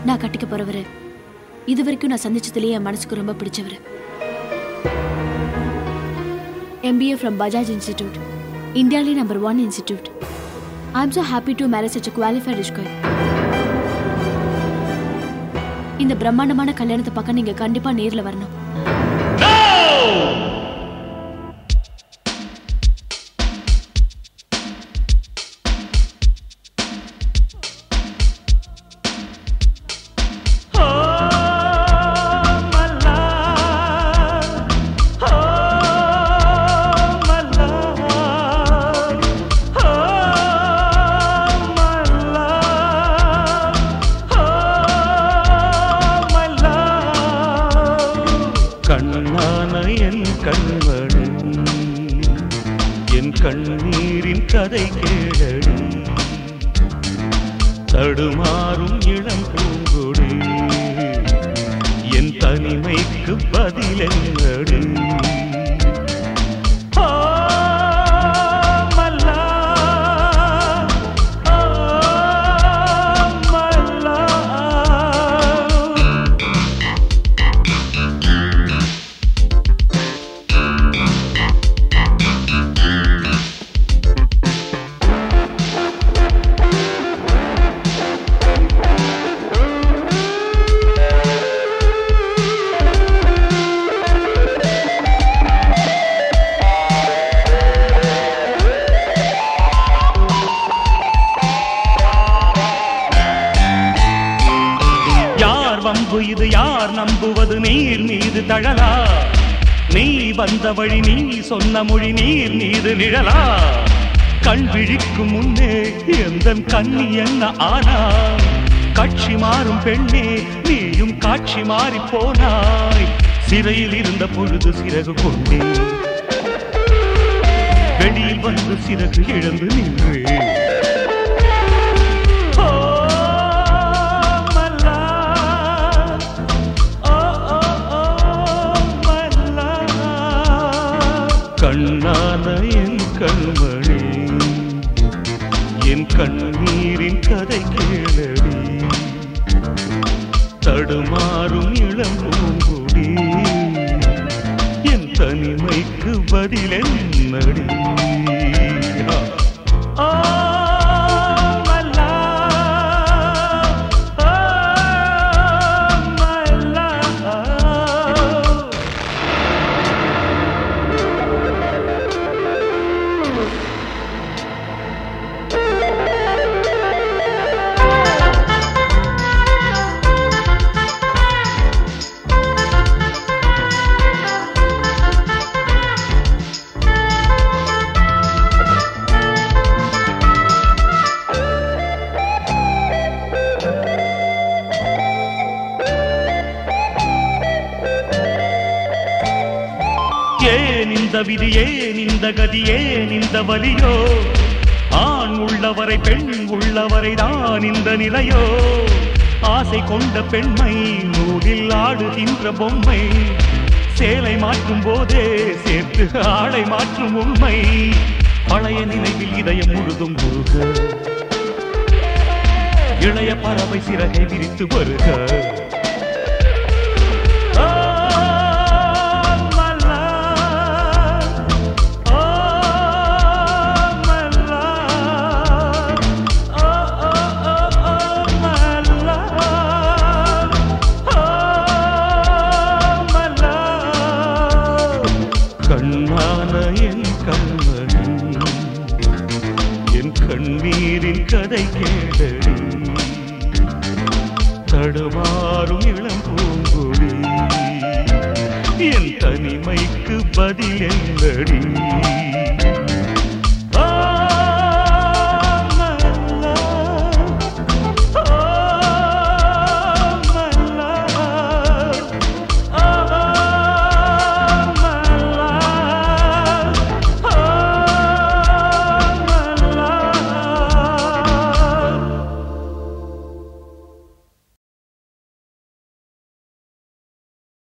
நான் கட்டிக்க போறவரு இது வரைக்கும் நான் சந்திச்சதுலயே என் மனசுக்கு ரொம்ப பிடிச்சவர் எம்பிஏ ஃப்ரம் பஜாஜ் இன்ஸ்டிடியூட் இந்தியாவிலே number one institute I am so happy to marriage such a qualified rich guy இந்த பிரம்மாண்டமான கல்யாணத்தை பார்க்க நீங்க கண்டிப்பா நேர்ல வரணும் கண்ணான என் கண்மணி என் கண்ணீரின் கதை கேளடி தடுமாறும் இளம் பூங்கொடி என் தனிமைக்கு பதில் என்னடி ஆ, மல்லா, ஆ, மல்லா. யார் வம்பு இது யார் நம்புவது நீர் மீது தழலா நீ வந்த வழி நீ சொன்ன மொழி நீர் மீது நிழலா கண் விழிக்கும் முன்னே எந்த கண்ணி என்ன ஆனா காட்சி மாறும் பெண்ணே நீயும் காட்சி மாறி போனாய் சிறையில் இருந்த பொழுது சிறகு கொண்டே வெளியில் வந்து சிறகு இழந்து நின்றே ஓ மல்லா ஓ ஓ ஓ மல்லா கண்ணான என் கண்மணி என் கண்ணீரின் கதை கேளடி தடுமாறும் இளம் பூங்குடி என் தனிமைக்கு பதில் என்னடி ஆ, மல்லா, ஆ, மல்லா. ஏன் இந்த விதி ஏன் இந்த கதி ஏன் இந்த வலியோ ஆண் உள்ளவரை பெண் உள்ளவரை தான் இந்த நிலையோ ஆசை கொண்ட பெண்மை நூலில் ஆடுகின்ற பொம்மை சேலை மாற்றும் போதே சேர்த்து ஆடை மாற்றும் உண்மை பழைய நினைவில் இதயம் முழுதும் முருக இளைய பறவை சிறகை விரித்து வருக ஆ, மல்லா, ஆ, மல்லா, ஆ, ஆ, ஆ, ஆ, மல்லா, ஆ, மல்லா. கண்ணான என் கண்மணி என் கண்ணீரின் கதை கேளடி தடுமாறும் இளம் பூங்குடி என் தனிமைக்கு பதில் என்னடி